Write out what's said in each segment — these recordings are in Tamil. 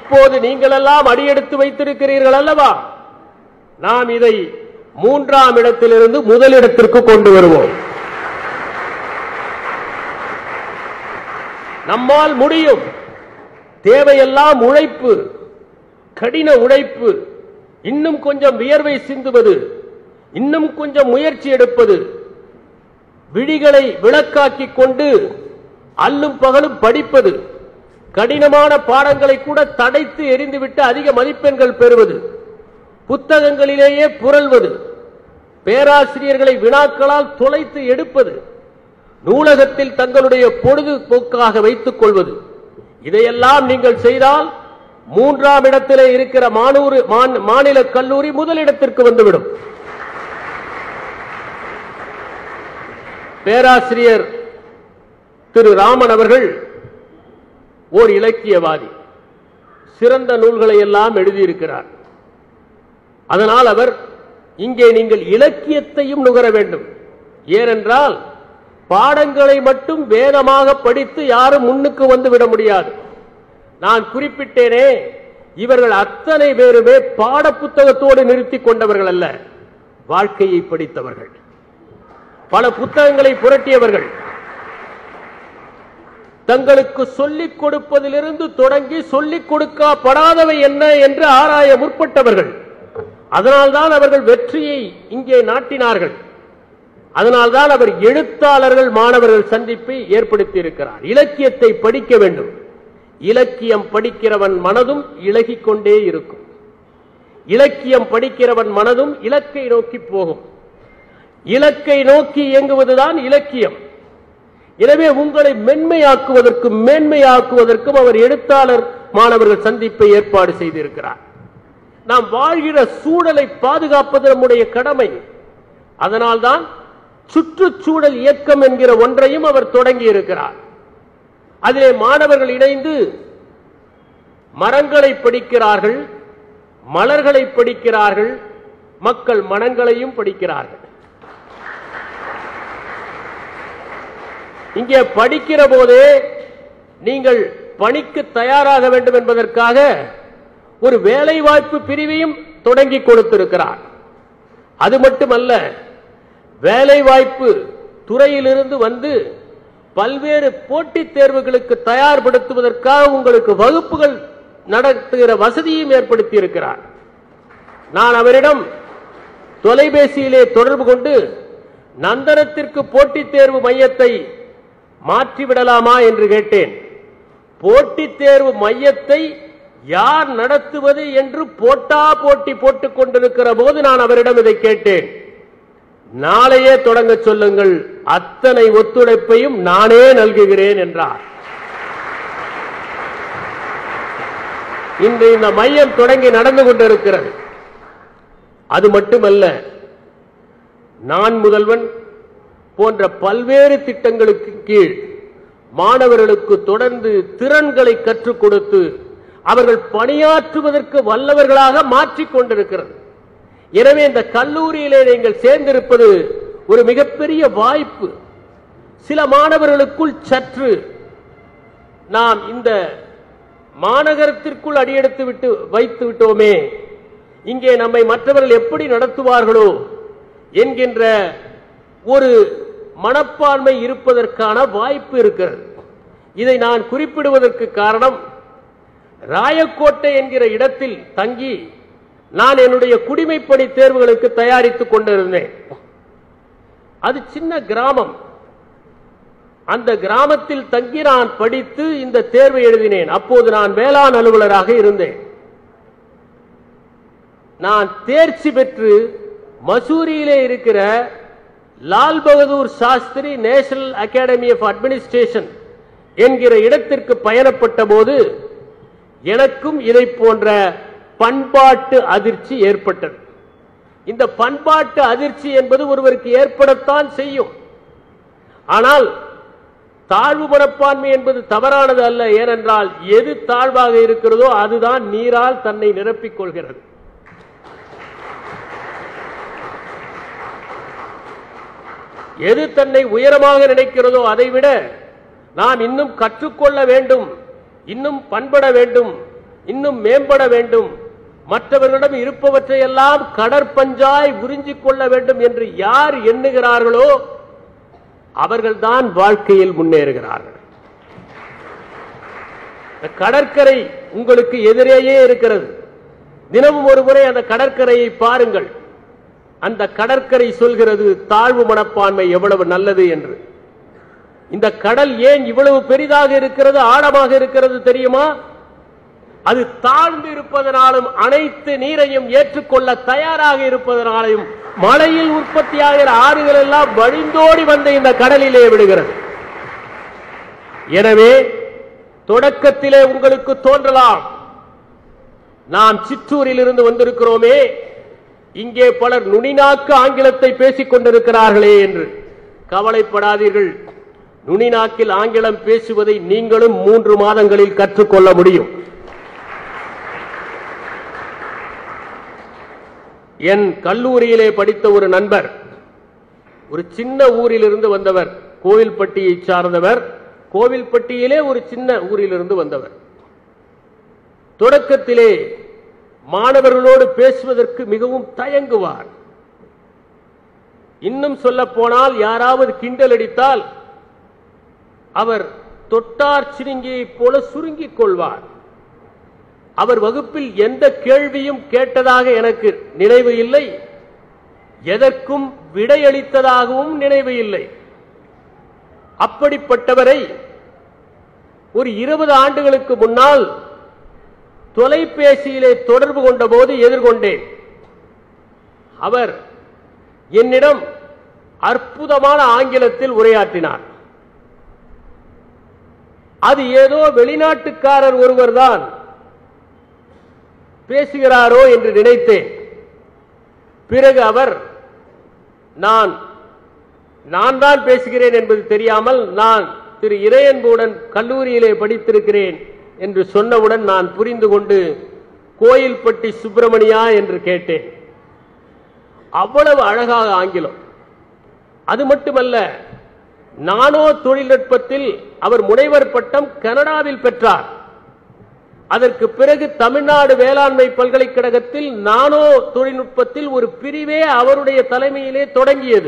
இப்போது நீங்களெல்லாம் அடியெடுத்து வைத்திருக்கிறீர்கள் அல்லவா நாம் இதை மூன்றாம் இடத்திலிருந்து முதலிடத்திற்கு கொண்டு வருவோம் நம்மால் முடியும் தேவையெல்லாம் உழைப்பு கடின உழைப்பு இன்னும் கொஞ்சம் வியர்வை சிந்துவது இன்னும் கொஞ்சம் முயற்சி எடுப்பது விழிகளை விளக்காக்கிக் கொண்டு அல்லும் பகலும் படிப்பது கடினமான பாடங்களை கூட தடைத்து எரிந்துவிட்டு அதிக மதிப்பெண்கள் பெறுவது புத்தகங்களிலேயே புரள்வது பேராசிரியர்களை வினாக்களால் தொலைத்து எடுப்பது நூலகத்தில் தங்களுடைய பொழுதுபோக்காக வைத்துக் கொள்வது இதையெல்லாம் நீங்கள் செய்தால் மூன்றாம் இடத்திலே இருக்கிற மானூர் மான்- மாநில கல்லூரி முதலிடத்திற்கு வந்துவிடும் பேராசிரியர் திரு ராமன் அவர்கள் ஓர் இலக்கியவாதி சிறந்த நூல்களை எல்லாம் எழுதியிருக்கிறார் அதனால் அவர் இங்கே நீங்கள் இலக்கியத்தையும் நுகர வேண்டும் ஏனென்றால் பாடங்களை மட்டும் வேதமாக படித்து யாரும் முன்னுக்கு வந்து விட முடியாது நான் குறிப்பிட்டேனே இவர்கள் அத்தனை பேருமே பாட புத்தகத்தோடு நிறுத்திக் கொண்டவர்கள் அல்ல வாழ்க்கையை படித்தவர்கள் பல புத்தகங்களை புரட்டியவர்கள் தங்களுக்கு சொல்லிக் கொடுப்பதிலிருந்து தொடங்கி சொல்லிக் கொடுக்கப்படாதவை என்ன என்று ஆராய முற்பட்டவர்கள் அதனால்தான் அவர்கள் வெற்றியை இங்கே நாட்டினார்கள் அதனால்தான் அவர் எழுத்தாளர்கள் மாணவர்கள் சந்திப்பை ஏற்படுத்தி இருக்கிறார் இலக்கியத்தை படிக்க வேண்டும் இலக்கியம் படிக்கிறவன் மனதும் இலகிக் கொண்டே இருக்கும் இலக்கியம் படிக்கிறவன் மனதும் இலக்கை நோக்கி போகும் இலக்கை நோக்கி இயங்குவதுதான் இலக்கியம் எனவே உங்களை மென்மையாக்குவதற்கும் மேன்மையாக்குவதற்கும் அவர் எழுத்தாளர் மாணவர்கள் சந்திப்பை ஏற்பாடு செய்திருக்கிறார் நாம் வாழ்கிற சூழலை பாதுகாப்பது நம்முடைய கடமை அதனால்தான் சுற்றுச்சூழல் இயக்கம் என்கிற ஒன்றையும் அவர் தொடங்கி இருக்கிறார் அதிலே மாணவர்கள் இணைந்து மரங்களை படிக்கிறார்கள் மலர்களை படிக்கிறார்கள் மக்கள் மனங்களையும் படிக்கிறார்கள் இங்கே படிக்கிற போதே நீங்கள் பணிக்கு தயாராக வேண்டும் என்பதற்காக ஒரு வேலைவாய்ப்பு பிரிவையும் தொடங்கி கொடுத்திருக்கிறார் அது மட்டுமல்ல வேலைவாய்ப்பு துறையிலிருந்து வந்து பல்வேறு போட்டித் தேர்வுகளுக்கு தயார்படுத்துவதற்காக உங்களுக்கு வகுப்புகள் நடத்துகிற வசதியும் ஏற்படுத்தி இருக்கிறார் நான் அவரிடம் தொலைபேசியிலே தொடர்பு கொண்டு நந்தனத்திற்கு போட்டித் தேர்வு மையத்தை மாற்றிவிடலாமா என்று கேட்டேன் போட்டித் தேர்வு மையத்தை யார் நடத்துவது என்று போட்டா போட்டி போட்டுக் கொண்டிருக்கிற போது நான் அவரிடம் இதை கேட்டேன் நாளையே தொடங்க சொல்லுங்கள் அத்தனை ஒத்துழைப்பையும் நானே நல்குகிறேன் என்றார் இன்று இந்த மையம் தொடங்கி நடந்து கொண்டிருக்கிறது அது மட்டுமல்ல நான் முதல்வன் போன்ற பல்வேறு திட்டங்களுக்கு கீழ் மாணவர்களுக்கு தொடர்ந்து திறன்களை கற்றுக் கொடுத்து அவர்கள் பணியாற்றுவதற்கு வல்லவர்களாக மாற்றிக் கொண்டிருக்கிறது எனவே இந்த கல்லூரியிலே நீங்கள் சேர்ந்திருப்பது ஒரு மிகப்பெரிய வாய்ப்பு சில மாணவர்களுக்குள் சற்று நாம் இந்த மாநகரத்திற்குள் அடியெடுத்து விட்டு வைத்து விட்டோமே இங்கே நம்மை மற்றவர்கள் எப்படி நடத்துவார்களோ என்கின்ற ஒரு மனப்பான்மை இருப்பதற்கான வாய்ப்பு இருக்கிறது இதை நான் குறிப்பிடுவதற்கு காரணம் ராயக்கோட்டை என்கிற இடத்தில் தங்கி நான் என்னுடைய குடிமைப்பணி தேர்வுகளுக்கு தயாரித்துக் கொண்டிருந்தேன் அது சின்ன கிராமம் அந்த கிராமத்தில் தங்கி நான் படித்து இந்த தேர்வை எழுதினேன் அப்போது நான் வேளாண் அலுவலராக இருந்தேன் நான் தேர்ச்சி பெற்று மசூரியிலே இருக்கிற Lal Bahadur Shastri national academy of administration என்கிற இடத்திற்கு பயணப்பட்ட போது எனக்கும் இதை போன்ற பண்பாட்டு அதிர்ச்சி ஏற்பட்டது இந்த பண்பாட்டு அதிர்ச்சி என்பது ஒருவருக்கு ஏற்படத்தான் செய்யும் ஆனால் தாழ்வு மனப்பான்மை என்பது தவறானது அல்ல ஏனென்றால் எது தாழ்வாக இருக்கிறதோ அதுதான் நீரால் தன்னை நிரப்பிக் கொள்கிறது எது தன்னை உயரமாக நினைக்கிறதோ அதைவிட நாம் இன்னும் கற்றுக்கொள்ள வேண்டும் இன்னும் பண்பட வேண்டும் இன்னும் மேம்பட வேண்டும் மற்றவர்களிடம் இருப்பவற்றை எல்லாம் கடற்பஞ்சாய் உறிஞ்சிக் கொள்ள வேண்டும் என்று யார் எண்ணுகிறார்களோ அவர்கள்தான் வாழ்க்கையில் முன்னேறுகிறார்கள் இந்த கடற்கரை உங்களுக்கு எதிரேயே இருக்கிறது தினமும் ஒரு முறை அந்த கடற்கரையை பாருங்கள் அந்த கடற்கரை சொல்கிறது தாழ்வு மனப்பான்மை எவ்வளவு நல்லது என்று இந்த கடல் ஏன் இவ்வளவு பெரிதாக இருக்கிறது ஆழமாக இருக்கிறது தெரியுமா அது தாழ்ந்து இருப்பதனாலும் அனைத்து நீரையும் ஏற்றுக்கொள்ள தயாராக இருப்பதனாலும் மழையில் உற்பத்தியாகிற ஆறுகள் எல்லாம் வழிந்தோடி வந்து இந்த கடலிலே விடுகிறது எனவே தொடக்கத்திலே உங்களுக்கு தோன்றலாம் நாம் சிற்றூரில் இருந்து வந்திருக்கிறோமே இங்கே பலர் நுனிநாக்கு ஆங்கிலத்தை பேசிக் கொண்டிருக்கிறார்களே என்று கவலைப்படாதீர்கள் நுனிநாக்கில் ஆங்கிலம் பேசுவதை நீங்களும் மூன்று மாதங்களில் கற்றுக்கொள்ள முடியும் என் கல்லூரியிலே படித்த ஒரு நண்பர் ஒரு சின்ன ஊரிலிருந்து வந்தவர் கோவில்பட்டியை சார்ந்தவர் கோவில்பட்டியிலே ஒரு சின்ன ஊரிலிருந்து வந்தவர் தொடக்கத்திலே மாணவர்களோடு பேசுவதற்கு மிகவும் தயங்குவார் இன்னும் சொல்ல போனால் யாராவது கிண்டல் அடித்தால் அவர் தொட்டார் சிறுங்கியைப் போல சுருங்கிக் கொள்வார் அவர் வகுப்பில் எந்த கேள்வியும் கேட்டதாக எனக்கு நினைவு இல்லை எதற்கும் விடையளித்ததாகவும் நினைவு இல்லை அப்படிப்பட்டவரை ஒரு இருபது ஆண்டுகளுக்கு முன்னால் தொலைபேசியிலே தொடர்பு கொண்ட போது எதிர்கொண்டேன் அவர் என்னிடம் அற்புதமான ஆங்கிலத்தில் உரையாற்றினார் அது ஏதோ வெளிநாட்டுக்காரர் ஒருவர்தான் பேசுகிறாரோ என்று நினைத்தேன் பிறகு அவர் நான் நான் தான் பேசுகிறேன் என்பது தெரியாமல் நான் திரு இறையன்புடன் கல்லூரியிலே படித்திருக்கிறேன் என்று சொன்னவுடன் நான் புரிந்து கொண்டு கோயில்பட்டி சுப்பிரமணியா என்று கேட்டேன் அவ்வளவு அழகாக ஆங்கிலம் அது மட்டுமல்ல நானோ தொழில்நுட்பத்தில் அவர் முனைவர் பட்டம் கனடாவில் பெற்றார் அதற்கு பிறகு தமிழ்நாடு வேளாண்மை பல்கலைக்கழகத்தில் நானோ தொழில்நுட்பத்தில் ஒரு பிரிவே அவருடைய தலைமையிலே தொடங்கியது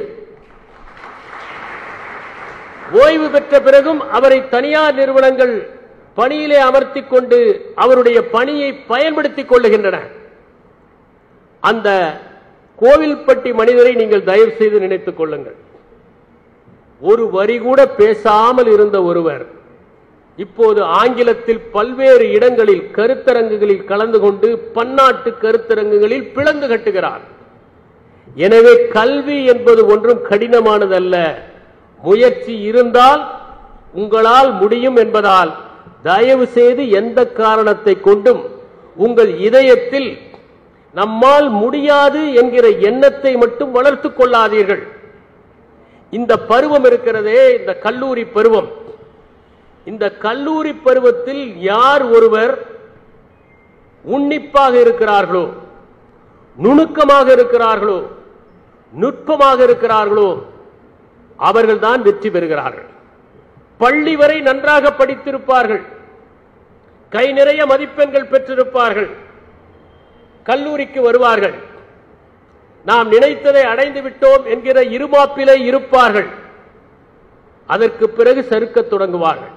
ஓய்வு பெற்ற பிறகும் அவரை தனியார் நிறுவனங்கள் பணியிலே அமர்த்திக் கொண்டு அவருடைய பணியை பயன்படுத்திக் கொள்ளுகின்றன அந்த கோவில்பட்டி மனிதரை நீங்கள் தயவு செய்து நினைத்துக் கொள்ளுங்கள் ஒரு வரி கூட பேசாமல் இருந்த ஒருவர் இப்போது ஆங்கிலத்தில் பல்வேறு இடங்களில் கருத்தரங்குகளில் கலந்து கொண்டு பன்னாட்டு கருத்தரங்குகளில் பிளந்து கட்டுகிறார் எனவே கல்வி என்பது ஒன்றும் கடினமானதல்ல முயற்சி இருந்தால் உங்களால் முடியும் என்பதால் தயவு செய்து எந்த காரணத்தை கொண்டும் உங்கள் இதயத்தில் நம்மால் முடியாது என்கிற எண்ணத்தை மட்டும் வளர்த்துக் கொள்ளாதீர்கள் இந்த பருவம் இருக்கிறதே இந்த கல்லூரி பருவம் இந்த கல்லூரி பருவத்தில் யார் ஒருவர் உன்னிப்பாக இருக்கிறார்களோ நுணுக்கமாக இருக்கிறார்களோ நுட்பமாக இருக்கிறார்களோ அவர்கள்தான் வெற்றி பெறுகிறார்கள் பள்ளி வரை நன்றாக படித்திருப்பார்கள் கை நிறைய மதிப்பெண்கள் பெற்றிருப்பார்கள் கல்லூரிக்கு வருவார்கள் நாம் நினைத்ததை அடைந்து விட்டோம் என்கிற இருமாப்பிலே இருப்பார்கள் அதற்கு பிறகு சறுக்கத் தொடங்குவார்கள்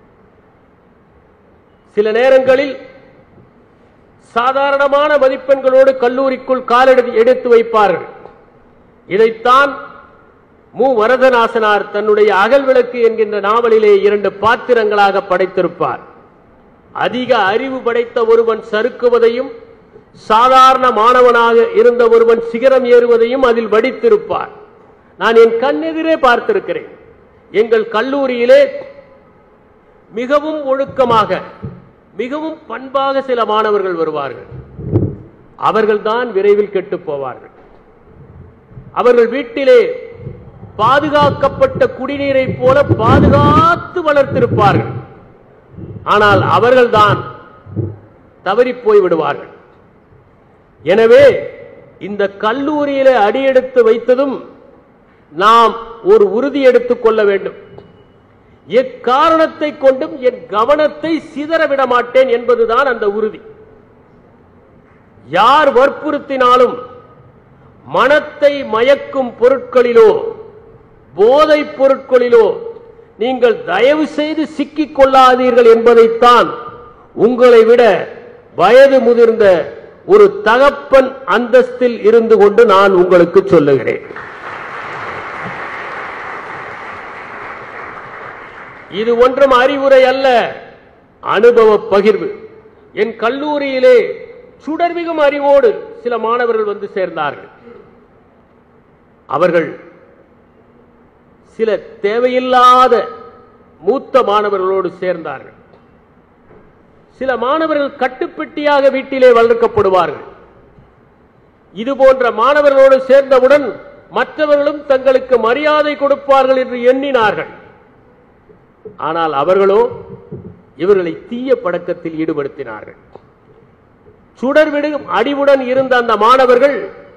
சில நேரங்களில் சாதாரணமான மதிப்பெண்களோடு கல்லூரிக்குள் காலெடு எடுத்து வைப்பார்கள் இதைத்தான் மு வரதநாசனார் தன்னுடைய அகல் விளக்கு என்கின்ற நாவலிலே இரண்டு பாத்திரங்களாக படைத்திருப்பார் அதிக அறிவு படைத்த ஒருவன் சறுக்குவதையும் சாதாரண மாணவனாக இருந்த ஒருவன் சிகரம் ஏறுவதையும் அதில் வடித்திருப்பார் நான் என் கண்ணெதிரே பார்த்திருக்கிறேன் எங்கள் கல்லூரியிலே மிகவும் ஒழுக்கமாக மிகவும் பண்பாக சில மாணவர்கள் வருவார்கள் அவர்கள்தான் விரைவில் கெட்டுப் போவார்கள் அவர்கள் வீட்டிலே பாதுகாக்கப்பட்ட குடிநீரை போல பாதுகாத்து வளர்த்திருப்பார்கள் ஆனால் அவர்கள்தான் தவறி போய் விடுவார்கள் எனவே இந்த கல்லூரியில அடியெடுத்து வைத்ததும் நாம் ஒரு உறுதி எடுத்துக் கொள்ள வேண்டும் எக்காரணத்தை கொண்டும் என் கவனத்தை சிதற விட மாட்டேன் என்பதுதான் அந்த உறுதி யார் வற்புறுத்தினாலும் மனத்தை மயக்கும் பொருட்களிலோ போதைப் பொருட்களிலோ நீங்கள் தயவு செய்து சிக்கிக் கொள்ளாதீர்கள் என்பதைத்தான் உங்களை விட வயது முதிர்ந்த ஒரு தகப்பன் அந்தஸ்தில் இருந்து கொண்டு நான் உங்களுக்கு சொல்லுகிறேன் இது ஒன்றும் அறிவுரை அல்ல அனுபவ பகிர்வு என் கல்லூரியிலே சுடர்மிகும் அறிவோடு சில மாணவர்கள் வந்து சேர்ந்தார்கள் அவர்கள் சில தேவையில்லாத மூத்த மாணவர்களோடு சேர்ந்தார்கள் சில மாணவர்கள் கட்டுப்பெட்டியாக வீட்டிலே வளர்க்கப்படுவார்கள் இது போன்ற மாணவர்களோடு சேர்ந்தவுடன் மற்றவர்களும் தங்களுக்கு மரியாதை கொடுப்பார்கள் என்று எண்ணினார்கள் ஆனால் அவர்களோ இவர்களை தீய பழக்கத்தில் ஈடுபடுத்தினார்கள் சுடர்விடும் அடிவுடன் இருந்த அந்த மாணவர்கள்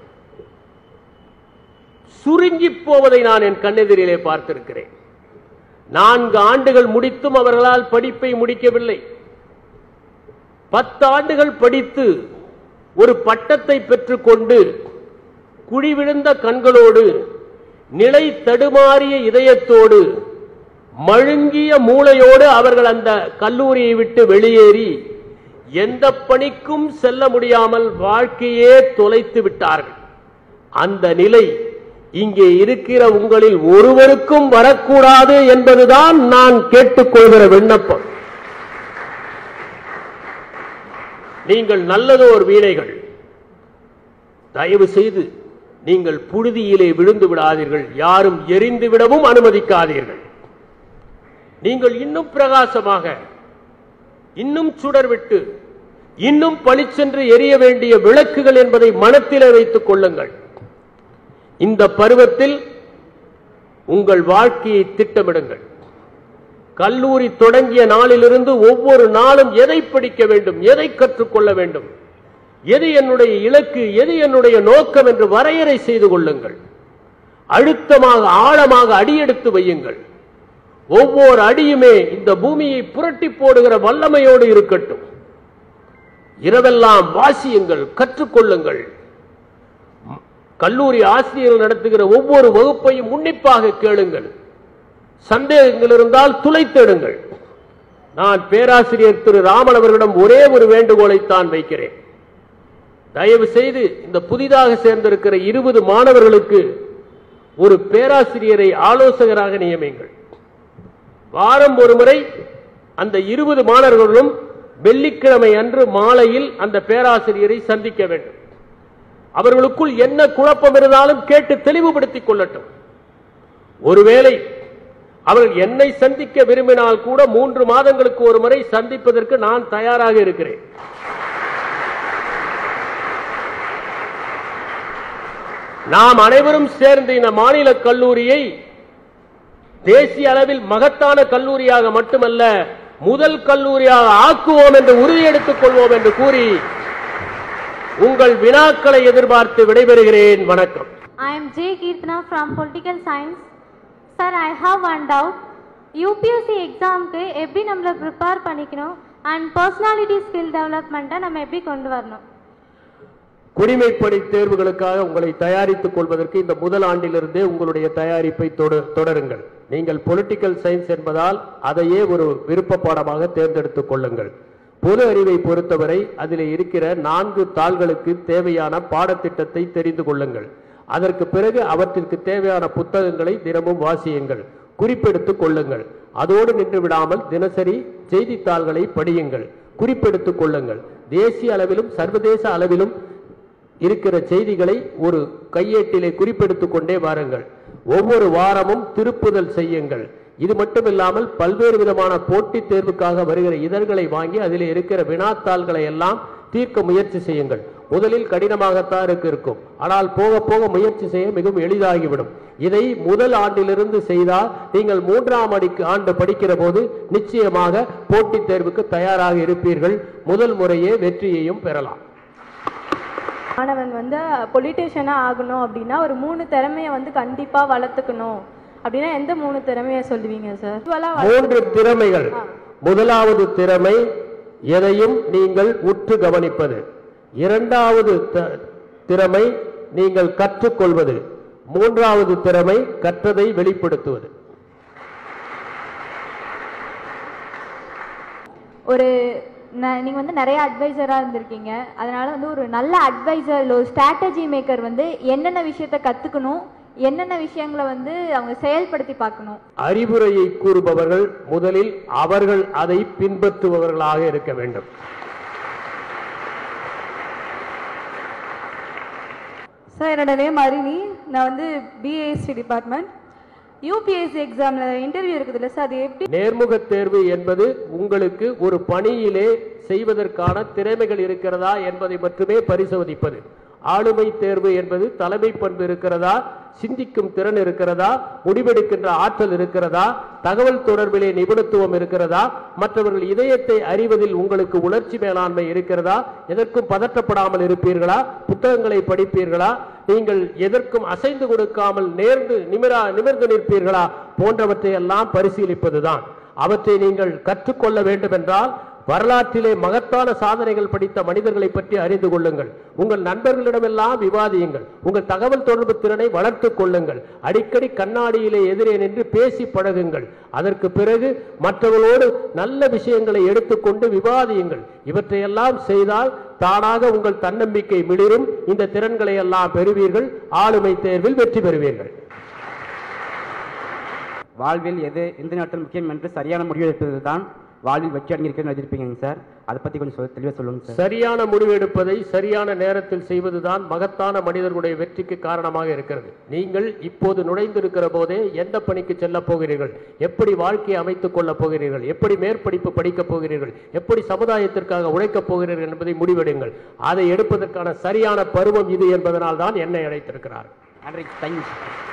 சுருங்கி போவதை நான் என் கண்ணெதிரிலே பார்த்திருக்கிறேன் நான்கு ஆண்டுகள் முடித்தும் அவர்களால் படிப்பை முடிக்கவில்லை பத்து ஆண்டுகள் படித்து ஒரு பட்டத்தை பெற்றுக்கொண்டு குழிவிழுந்த கண்களோடு நிலை தடுமாறிய இதயத்தோடு மழுங்கிய மூளையோடு அவர்கள் அந்த கல்லூரியை விட்டு வெளியேறி எந்த பணிக்கும் செல்ல முடியாமல் வாழ்க்கையே தொலைத்து விட்டார்கள் அந்த நிலை இங்கே இருக்கிற உங்களில் ஒருவருக்கும் வரக்கூடாது என்பதுதான் நான் கேட்டுக்கொள்கிற விண்ணப்பம் நீங்கள் நல்லதோர் வீணைகள் தயவு செய்து நீங்கள் புழுதியிலே விழுந்து விடாதீர்கள் யாரும் எரிந்து விடவும் அனுமதிக்காதீர்கள் நீங்கள் இன்னும் பிரகாசமாக இன்னும் சுடர்விட்டு இன்னும் பளிச்சென்று எரிய வேண்டிய விளக்குகள் என்பதை மனத்திலே வைத்துக் கொள்ளுங்கள் இந்த பருவத்தில் உங்கள் வாழ்க்கையை திட்டமிடுங்கள் கல்லூரி தொடங்கிய நாளிலிருந்து ஒவ்வொரு நாளும் எதை படிக்க வேண்டும் எதை கற்றுக்கொள்ள வேண்டும் எது என்னுடைய இலக்கு எது என்னுடைய நோக்கம் என்று வரையறை செய்து கொள்ளுங்கள் அழுத்தமாக ஆழமாக அடியெடுத்து வையுங்கள் ஒவ்வொரு அடியுமே இந்த பூமியை புரட்டி போடுகிற வல்லமையோடு இருக்கட்டும் இரவெல்லாம் வாசியுங்கள் கற்றுக்கொள்ளுங்கள் கல்லூரி ஆசிரியர்கள் நடத்துகிற ஒவ்வொரு வகுப்பையும் உன்னிப்பாக கேளுங்கள் சந்தேகங்கள் இருந்தால் துளைத்தெடுங்கள் நான் பேராசிரியர் திரு ராமன் அவர்களிடம் ஒரே ஒரு வேண்டுகோளைத்தான் வைக்கிறேன் தயவு செய்து இந்த புதிதாக சேர்ந்திருக்கிற இருபது மாணவர்களுக்கு ஒரு பேராசிரியரை ஆலோசகராக நியமிங்கள் வாரம் ஒரு முறை அந்த இருபது மாணவர்களும் வெள்ளிக்கிழமை அன்று மாலையில் அந்த பேராசிரியரை சந்திக்க வேண்டும் அவர்களுக்குள் என்ன குழப்பம் இருந்தாலும் கேட்டு தெளிவுபடுத்திக் கொள்ளட்டும் ஒருவேளை அவர்கள் என்னை சந்திக்க விரும்பினால் கூட மூன்று மாதங்களுக்கு ஒரு முறை சந்திப்பதற்கு நான் தயாராக இருக்கிறேன் நாம் அனைவரும் சேர்ந்து இந்த மாநில கல்லூரியை தேசிய அளவில் மகத்தான கல்லூரியாக மட்டுமல்ல முதல் கல்லூரியாக ஆக்குவோம் என்று உறுதியெடுத்துக் கொள்வோம் என்று கூறி உங்கள் வினாக்களை எதிர்பார்த்து விடைபெறுகிறேன் வணக்கம் I am J. Kirtana from Political Science. Sir, I have one doubt. UPSC எக்ஸாம்க்கு எப்படி நம்மளை ப்ரிப்பேர் பண்ணிக்கணும் அண்ட் பர்சனாலிட்டி ஸ்கில் டெவலப்மெண்ட்டை நம்ம எப்படி கொண்டு வரணும் குடிமைப்பணி தேர்வுகளுக்காக உங்களை தயாரித்துக் கொள்வதற்கு இந்த முதல் ஆண்டிலிருந்தே உங்களுடைய தயாரிப்பை தொட- தொடருங்கள் நீங்கள் பொலிட்டிக்கல் சயின்ஸ் என்பதால் அதையே ஒரு விருப்ப பாடமாக தேர்ந்தெடுத்துக் கொள்ளுங்கள் பொது அறிவை பொறுத்தவரை அதில் இருக்கிற நான்கு தாள்களுக்கு தேவையான பாடத்திட்டத்தை தெரிந்து கொள்ளுங்கள் அதற்கு பிறகு அவற்றிற்கு தேவையான புத்தகங்களை தினமும் வாசியுங்கள் குறிப்பெடுத்துக் கொள்ளுங்கள் அதோடு நின்று விடாமல் தினசரி செய்தித்தாள்களை படியுங்கள் குறிப்பெடுத்துக் கொள்ளுங்கள் தேசிய அளவிலும் சர்வதேச அளவிலும் இருக்கிற செய்திகளை ஒரு கையேட்டிலே குறிப்பெடுத்துக் கொண்டே வாருங்கள் ஒவ்வொரு வாரமும் திருப்புதல் செய்யுங்கள் இது மட்டுமில்லாமல் பல்வேறு விதமான போட்டித் தேர்வுக்காக வருகிற இதழ்களை வாங்கி அதில் இருக்கிற வினாத்தாள்களை எல்லாம் தீர்க்க முயற்சி செய்யுங்கள் முதலில் கடினமாகத்தான் இருக்கு இருக்கும் ஆனால் போக போக முயற்சி செய்ய மிகவும் எளிதாகிவிடும் இதை முதல் ஆண்டிலிருந்து செய்தால் நீங்கள் மூன்றாம் அடிக்கு ஆண்டு படிக்கிற போது நிச்சயமாக போட்டித் தேர்வுக்கு தயாராக இருப்பீர்கள் முதல் முறையே வெற்றியையும் பெறலாம் மாணவன் வந்து பொலிட்டீஷியனாக ஆகணும் அப்படின்னா ஒரு மூணு திறமையை வந்து கண்டிப்பாக வளர்த்துக்கணும் அப்படின்னா எந்த மூணு திறமையை சொல்லுவீங்க சார் யூஸ்வலாக மூன்று திறமைகள் முதலாவது திறமை எதையும் நீங்கள் உற்று கவனிப்பது இரண்டாவது த- திறமை நீங்கள் கற்றுக்கொள்வது மூன்றாவது திறமை கற்றதை வெளிப்படுத்துவது ஒரு ந- நீங்க வந்து நிறைய அட்வைசரா இருந்திருக்கீங்க அதனால வந்து ஒரு நல்ல அட்வைசர் இல்லை ஒரு ஸ்ட்ராட்டஜி மேக்கர் வந்து என்னென்ன விஷயத்த கத்துக்கணும் என்னென்ன விஷயங்களை வந்து அவங்க செயல்படுத்தி பார்க்கணும் அறிவுரையை கூறுபவர்கள் முதலில் அவர்கள் அதை பின்பற்றுபவர்களாக இருக்க வேண்டும் சார் என்னோட நேம் அரிணி நான் வந்து பிஏஎஸ்டி டிபார்ட்மெண்ட் யூபிஎஸ்சி எக்ஸாமில் இன்டர்வியூ இருக்குதுல்ல சார் அது எப்படி நேர்முக தேர்வு என்பது உங்களுக்கு ஒரு பணியிலே செய்வதற்கான திறமைகள் இருக்கிறதா என்பதை மட்டுமே பரிசோதிப்பது ஆளுமை தேர்வு என்பது தலைமை பண்பு இருக்கிறதா சிந்திக்கும் திறன் இருக்கிறதா முடிவெடுக்கின்ற ஆற்றல் இருக்கிறதா தகவல் தொடர்பிலே நிபுணத்துவம் இருக்கிறதா மற்றவர்கள் இதயத்தை அறிவதில் உங்களுக்கு உணர்ச்சி மேலாண்மை இருக்கிறதா எதற்கும் பதற்றப்படாமல் இருப்பீர்களா புத்தகங்களை படிப்பீர்களா நீங்கள் எதற்கும் அசைந்து கொடுக்காமல் நேர்ந்து நிமிரா நிமிர்ந்து நிற்பீர்களா போன்றவற்றை எல்லாம் பரிசீலிப்பதுதான் அவற்றை நீங்கள் கற்றுக்கொள்ள வேண்டும் என்றால் வரலாற்றிலே மகத்தான சாதனைகள் படித்த மனிதர்களை பற்றி அறிந்து கொள்ளுங்கள் உங்கள் நண்பர்களிடமெல்லாம் விவாதியுங்கள் உங்கள் தகவல் தொடர்பு திறனை வளர்த்துக் கொள்ளுங்கள் அடிக்கடி கண்ணாடியிலே எதிரே நின்று பேசி பழகுங்கள் அதற்கு பிறகு மற்றவர்களோடு நல்ல விஷயங்களை எடுத்துக்கொண்டு விவாதியுங்கள் இவற்றையெல்லாம் செய்தால் தானாக உங்கள் தன்னம்பிக்கை மிளிரும் இந்த திறன்களை எல்லாம் பெறுவீர்கள் ஆளுமை தேர்வில் வெற்றி பெறுவீர்கள் வாழ்வில் எது எந்த நேரத்தில் முக்கியம் என்று சரியான முடிவு எடுப்பது தான் வாழ்வில் வெற்றி அடைஞ்சிருக்கேன்னு எழுதியிருப்பீங்க சார் அதை பற்றி கொஞ்சம் சொல் தெளிவாக சொல்லுங்க சார் சரியான முடிவெடுப்பதை சரியான நேரத்தில் செய்வதுதான் மகத்தான மனிதர்களுடைய வெற்றிக்கு காரணமாக இருக்கிறது நீங்கள் இப்போது நுழைந்திருக்கிற போதே எந்த பணிக்கு செல்ல போகிறீர்கள் எப்படி வாழ்க்கையை அமைத்துக் கொள்ளப் போகிறீர்கள் எப்படி மேற்படிப்பு படிக்கப் போகிறீர்கள் எப்படி சமுதாயத்திற்காக உழைக்கப் போகிறீர்கள் என்பதை முடிவெடுங்கள் அதை எடுப்பதற்கான சரியான பருவம் இது என்பதனால் தான் என்னை அழைத்திருக்கிறார் நன்றி தேங்க்யூ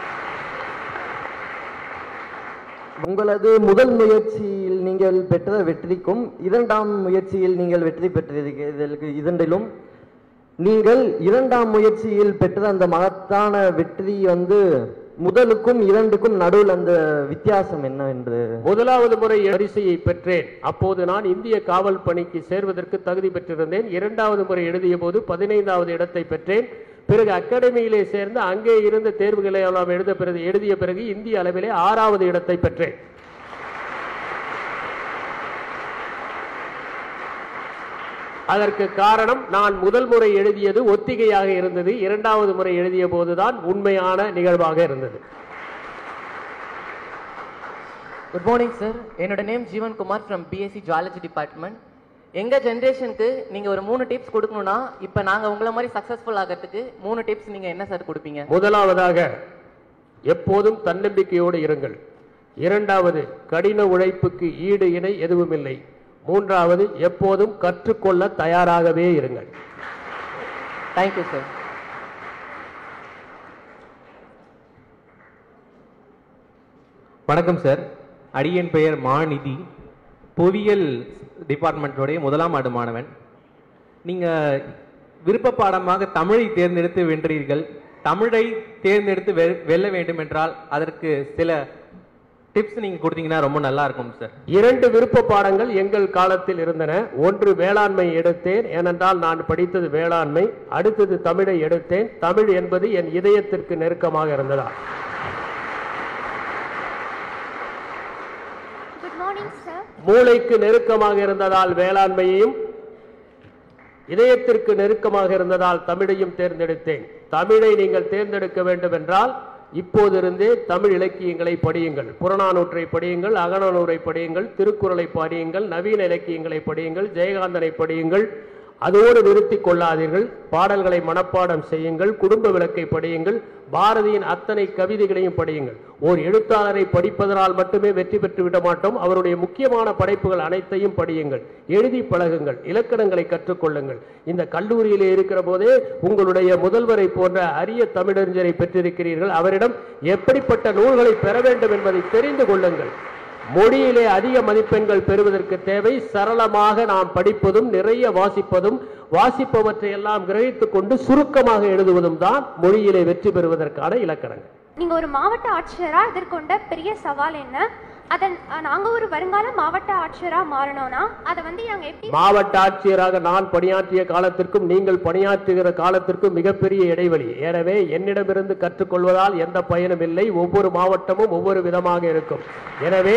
உங்களது முதல் முயற்சியில் நீங்கள் பெற்ற வெற்றிக்கும் இரண்டாம் முயற்சியில் நீங்கள் வெற்றி பெற்றிருக்கிறதற்கு இரண்டிலும் நீங்கள் இரண்டாம் முயற்சியில் பெற்ற அந்த மகத்தான வெற்றி வந்து முதலுக்கும் இரண்டுக்கும் நடுவில் அந்த வித்தியாசம் என்ன என்று முதலாவது முறை வரிசையை பெற்றேன் அப்போது நான் இந்திய காவல் பணிக்கு சேர்வதற்கு தகுதி பெற்றிருந்தேன் இரண்டாவது முறை எழுதிய போது பதினைந்தாவது இடத்தை பெற்றேன் பிறகு அகாடமியிலே சேர்ந்து அங்கே இருந்த தேர்வுகளை எல்லாம் எழுத பிறகு எழுதிய பிறகு இந்திய அளவிலே ஆறாவது இடத்தை பெற்றேன் அதற்கு காரணம் நான் முதல் முறை எழுதியது ஒத்திகையாக இருந்தது இரண்டாவது முறை எழுதிய போதுதான் உண்மையான நிகழ்வாக இருந்தது குட் மார்னிங் சார் என்னோட name Jeevan Kumar from BSc zoology department எங்க ஜென்ரேஷனுக்கு நீங்க ஒரு மூணு டிப்ஸ் கொடுக்கணும்னா இப்ப நாங்க உங்களை மாதிரி சக்சஸ்ஃபுல் ஆகிறதுக்கு மூணு டிப்ஸ் நீங்க என்ன சார் கொடுப்பீங்க முதலாவதாக எப்போதும் தன்னம்பிக்கையோடு இருங்கள் இரண்டாவது கடின உழைப்புக்கு ஈடு இணை எதுவுமில்லை மூன்றாவது எப்போதும் கற்றுக்கொள்ள தயாராகவே இருங்கள் தேங்க்யூ சார் வணக்கம் சார் அடியன் பெயர் மாநிதி புவியியல் டிபார்ட்மெண்ட்டோடைய முதலாம் ஆண்டு மாணவன் நீங்கள் விருப்ப பாடமாக தமிழை தேர்ந்தெடுத்து வென்றீர்கள் தமிழை தேர்ந்தெடுத்து வெ- வெல்ல வேண்டும் என்றால் அதற்கு சில டிப்ஸ் நீங்கள் கொடுத்தீங்கன்னா ரொம்ப நல்லா இருக்கும் சார் இரண்டு விருப்ப பாடங்கள் எங்கள் காலத்தில் இருந்தன ஒன்று வேளாண்மை எடுத்தேன் ஏனென்றால் நான் படித்தது வேளாண்மை அடுத்தது தமிழை எடுத்தேன் தமிழ் என்பது என் இதயத்திற்கு நெருக்கமாக இருந்ததா குட் மார்னிங் சார் மூளைக்கு நெருக்கமாக இருந்ததால் வேளாண்மையையும் இதயத்திற்கு நெருக்கமாக இருந்ததால் தமிழையும் தேர்ந்தெடுத்தேன் தமிழை நீங்கள் தேர்ந்தெடுக்க வேண்டும் என்றால் இப்போதிருந்தே தமிழ் இலக்கியங்களை படியுங்கள் புறநானூற்றை படியுங்கள் அகநானூரை படியுங்கள் திருக்குறளை படியுங்கள் நவீன இலக்கியங்களை படியுங்கள் ஜெயகாந்தனை படியுங்கள் அதோடு நிறுத்திக் கொள்ளாதீர்கள் பாடல்களை மனப்பாடம் செய்யுங்கள் குடும்ப விளக்கை படியுங்கள் பாரதியின் அத்தனை கவிதைகளையும் படியுங்கள் ஓர் எழுத்தாளரை படிப்பதனால் மட்டுமே வெற்றி பெற்று விட மாட்டோம் அவருடைய முக்கியமான படைப்புகள் அனைத்தையும் படியுங்கள் எழுதி பழகுங்கள் இலக்கணங்களை கற்றுக்கொள்ளுங்கள் இந்த கல்லூரியிலே இருக்கிற போதே உங்களுடைய முதல்வரை போன்ற அரிய தமிழறிஞரை பெற்றிருக்கிறீர்கள் அவரிடம் எப்படிப்பட்ட நூல்களை பெற வேண்டும் என்பதை தெரிந்து கொள்ளுங்கள் மொழியிலே அதிக மதிப்பெண்கள் பெறுவதற்கு தேவை சரளமாக நாம் படிப்பதும் நிறைய வாசிப்பதும் வாசிப்பவற்றை எல்லாம் கிரகித்துக் கொண்டு சுருக்கமாக எழுதுவதும் தான் மொழியிலே வெற்றி பெறுவதற்கான இலக்கணங்கள் நீங்க ஒரு மாவட்ட ஆட்சியரா எதிர்கொண்ட பெரிய சவால் என்ன அதை நாங்க ஒரு வருங்கால மாவட்ட ஆட்சியரா மாறணும்னா அதை வந்து நாங்க எப்படி மாவட்ட ஆட்சியராக நான் பணியாற்றிய காலத்திற்கும் நீங்கள் பணியாற்றுகிற காலத்திற்கும் மிகப்பெரிய இடைவெளி எனவே என்னிடமிருந்து கற்றுக்கொள்வதால் எந்த பயனும் இல்லை ஒவ்வொரு மாவட்டமும் ஒவ்வொரு விதமாக இருக்கும் எனவே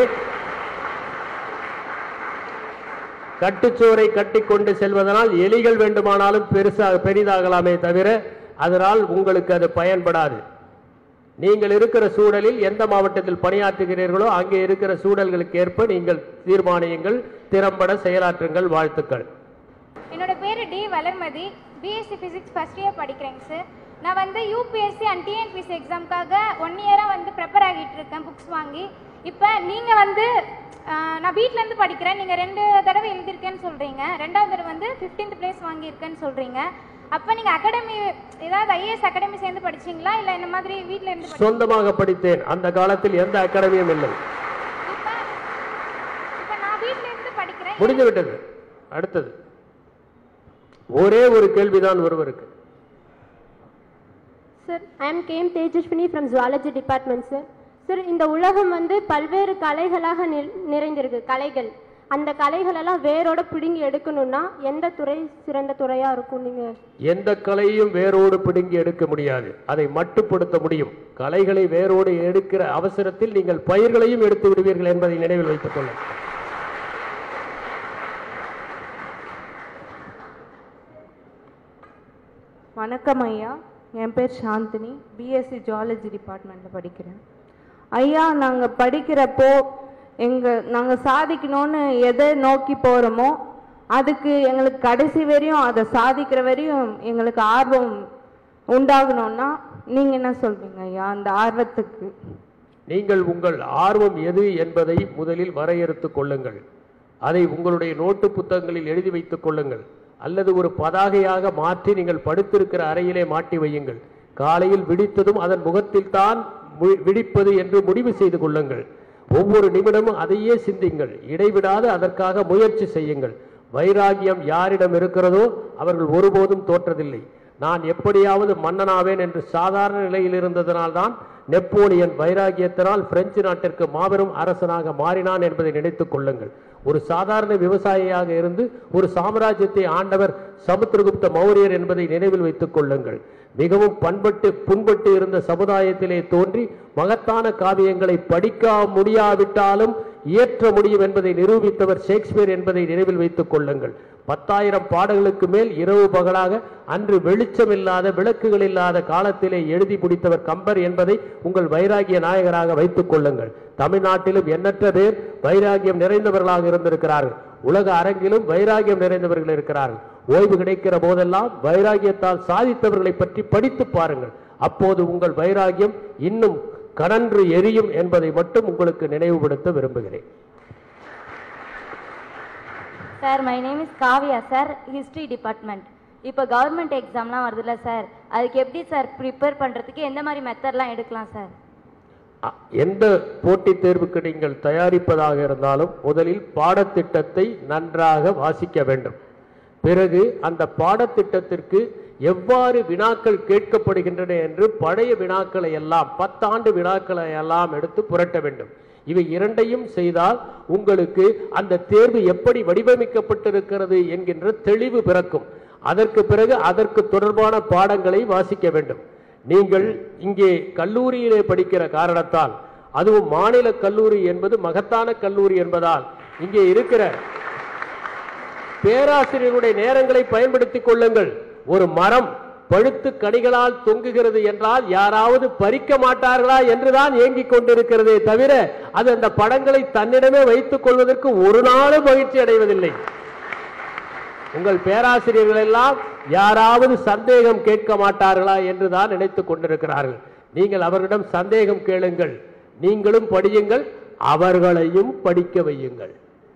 கட்டுச்சோரை கட்டிக்கொண்டு செல்வதனால் எலிகள் வேண்டுமானாலும் பெருசாக பெரிதாகலாமே தவிர அதனால் உங்களுக்கு அது பயன்படாது நீங்கள் இருக்கிற சூழலில் எந்த மாவட்டத்தில் பணியாற்றுகிறீர்களோ அங்கே இருக்கிற சூழல்களுக்கு ஏற்ப நீங்கள் தீர்மானியுங்கள் திறம்பட செயலாற்றுங்கள் வாழ்த்துக்கள் என்னோட பேர் T Valarmathi BSc physics first year படிக்கிறேங்க சார் நான் வந்து யூபிஎஸ்சி அண்ட் டிஎன்பிஎஸ்சி எக்ஸாம்க்காக ஒன் இயராக வந்து ப்ரிப்பேர் ஆகிட்டு இருக்கேன் புக்ஸ் வாங்கி இப்போ நீங்கள் வந்து ஆஹ், நான் வீட்டிலேருந்து படிக்கிறேன் நீங்கள் ரெண்டு தடவை எழுதியிருக்கேன்னு சொல்கிறீங்க ரெண்டாவது தடவை வந்து ஃபிஃப்டீன்த் பிளேஸ் வாங்கியிருக்கேன்னு சொல்கிறீங்க அப்போ நீங்கள் அகாடமி ஏதாவது ஐஏஎஸ் அகாடமி சேர்ந்து படிச்சீங்களா இல்லை இந்த மாதிரி வீட்டில் இருந்து படி- சொந்தமாக படித்தேன் அந்த காலத்தில் எந்த அகாடமியும் இல்லை இப்போ நான் வீட்டில் இருந்து படிக்கிறேன் முடிந்து விட்டது அடுத்தது ஒரே ஒரு கேள்விதான் ஒருவருக்கு sir I am came Tejaswini from zoology department sir sir இந்த உலகம் வந்து பல்வேறு கலைகளாக நி- நிறைந்திருக்கு கலைகள் அந்த கலைகளெல்லாம் வேரோட பிடுங்கி எடுக்கணும்னா எந்த துறை சிறந்த துறையா இருக்கும் நீங்க எந்த கலையும் வேரோடு பிடுங்கி எடுக்க முடியாது அதை மட்டுப்படுத்த முடியும் கலைகளை வேரோடு எடுக்கிற அவசரத்தில் நீங்கள் பயிர்களையும் எடுத்து விடுவீர்கள் என்பதை நினைவில் வைத்துக் கொள்ளுங்கள் வணக்கம் ஐயா என் பேர் சாந்தினி பிஎஸ்சி ஜுவாலஜி டிபார்ட்மெண்ட்டில் படிக்கிறேன் ஐயா நாங்கள் படிக்கிறப்போ எங்கள் நாங்கள் சாதிக்கணும்னு எதை நோக்கி போகிறோமோ அதுக்கு எங்களுக்கு கடைசி வரையும் அதை சாதிக்கிற வரையும் எங்களுக்கு ஆர்வம் உண்டாகணும்னா நீங்கள் என்ன சொல்றீங்க ஐயா அந்த ஆர்வத்துக்கு நீங்கள் உங்கள் ஆர்வம் எது என்பதை முதலில் வரையறுத்துக் கொள்ளுங்கள் அதை உங்களுடைய நோட்டு புத்தகங்களில் எழுதி வைத்துக் கொள்ளுங்கள் அல்லது ஒரு பதாகையாக மாற்றி நீங்கள் படுத்திருக்கிற அறையிலே மாட்டி வையுங்கள் காலையில் விடித்ததும் அதன் முகத்தில் தான் மு- விடிப்பது என்று முடிவு செய்து கொள்ளுங்கள் ஒவ்வொரு நிமிடமும் அதையே சிந்திங்கள் இடைவிடாது அதற்காக முயற்சி செய்யுங்கள் வைராகியம் யாரிடம் இருக்கிறதோ அவர்கள் ஒருபோதும் தோற்றதில்லை நான் எப்படியாவது மன்னனாவேன் என்று சாதாரண நிலையில் இருந்ததனால்தான் நெப்போலியன் வைராகியத்தினால் பிரெஞ்சு நாட்டிற்கு மாபெரும் அரசனாக மாறினான் என்பதை நினைத்துக் கொள்ளுங்கள் ஒரு சாதாரண விவசாயியாக இருந்து ஒரு சாம்ராஜ்யத்தை ஆண்டவர் சமுத்திரகுப்த மௌரியர் என்பதை நினைவில் வைத்துக் கொள்ளுங்கள் மிகவும் பண்பட்டு புண்பட்டு இருந்த சமுதாயத்திலே தோன்றி மகத்தான காவியங்களை படிக்க முடியாவிட்டாலும் இயற்ற முடியும் என்பதை நிரூபித்தவர் ஷேக்ஸ்பியர் என்பதை நினைவில் வைத்துக் கொள்ளுங்கள் பத்தாயிரம் பாடல்களுக்கு மேல் இரவு பகலாக அன்று வெளிச்சமில்லாத விளக்குகள் இல்லாத காலத்திலே எழுதி முடித்தவர் கம்பர் என்பதை உங்கள் வைராகிய நாயகராக வைத்துக் கொள்ளுங்கள் தமிழ்நாட்டிலும் எண்ணற்ற பேர் வைராகியம் நிறைந்தவர்களாக இருந்திருக்கிறார்கள் உலக அரங்கிலும் வைராகியம் நிறைந்தவர்கள் இருக்கிறார்கள் ஓய்வு கிடைக்கிற போதெல்லாம் வைராகியத்தால் சாதித்தவர்களை பற்றி படித்து பாருங்கள் அப்போது உங்கள் வைராகியம் இன்னும் கனன்று எரியும் என்பதை மட்டும் உங்களுக்கு நினைவுபடுத்த விரும்புகிறேன் sir my name is Kavya sir history department இப்போ கவர்மெண்ட் எக்ஸாம்லாம் வருதுல்ல சார் அதுக்கு எப்படி சார் ப்ரிப்பேர் பண்ணுறதுக்கு எந்த மாதிரி மெத்தட்லாம் எடுக்கலாம் சார் எந்த போட்டித் தேர்வுக்கு நீங்கள் தயாரிப்பதாக இருந்தாலும் முதலில் பாடத்திட்டத்தை நன்றாக வாசிக்க வேண்டும் பிறகு அந்த பாடத்திட்டத்திற்கு எவ்வாறு வினாக்கள் கேட்கப்படுகின்றன என்று பழைய வினாக்களை எல்லாம் பத்தாண்டு வினாக்களை எல்லாம் எடுத்து புரட்ட வேண்டும் இவை இரண்டையும் செய்தால் உங்களுக்கு அந்த தேர்வு எப்படி வடிவமைக்கப்பட்டிருக்கிறது என்கின்ற தெளிவு பிறக்கும் அதற்கு பிறகு அதற்கு தொடர்பான பாடங்களை வாசிக்க வேண்டும் நீங்கள் இங்கே கல்லூரியிலே படிக்கிற காரணத்தால் அதுவும் மாநில கல்லூரி என்பது மகத்தான கல்லூரி என்பதால் இங்கே இருக்கிற பேராசிரியருடைய நேரங்களை பயன்படுத்திக் கொள்ளுங்கள் ஒரு மரம் பழுத்து கனிகளால் தொங்குகிறது என்றால் யாராவது பறிக்க மாட்டார்களா என்றுதான் ஏங்கிக் கொண்டிருக்கிறதே தவிர அது அந்த படங்களை தன்னிடமே வைத்துக் கொள்வதற்கு ஒரு நாளும் மகிழ்ச்சி அடைவதில்லை உங்கள் பேராசிரியர்கள் எல்லாம் யாராவது சந்தேகம் கேட்க மாட்டார்களா என்று தான் நினைத்துக் கொண்டிருக்கிறார்கள் நீங்கள் அவர்களிடம் சந்தேகம் கேளுங்கள் நீங்களும் படியுங்கள் அவர்களையும் படிக்க வையுங்கள்